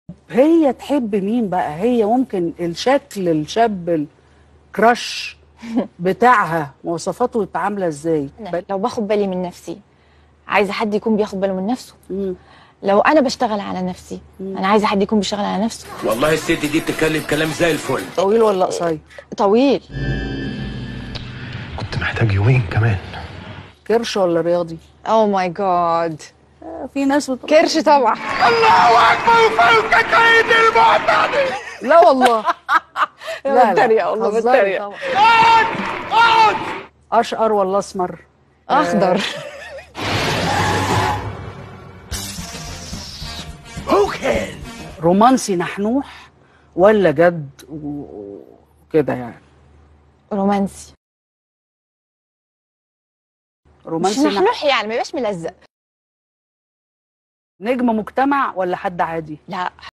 هي تحب مين بقى هي ممكن الشكل الشاب الكراش بتاعها مواصفاته يبقى عامله ازاي أنا لو باخد بالي من نفسي عايزه حد يكون بياخد باله من نفسه مم. لو انا بشتغل على نفسي انا عايزه حد يكون بيشتغل على نفسه والله الست دي بتتكلم كلام زي الفل طويل ولا قصير طويل كنت محتاج يومين كمان كرش ولا رياضي او ماي جاد في ناس بتقول كرش طبعا لا والله لا بتريق والله هزاري بتريق طبعا. اشقر ولا اسمر اخضر رومانسي نحنوح ولا جد و- وكده يعني رومانسي مش رومانسي نح... نحنح يعني ما يبقاش ملزق نجم مجتمع ولا حد عادي لا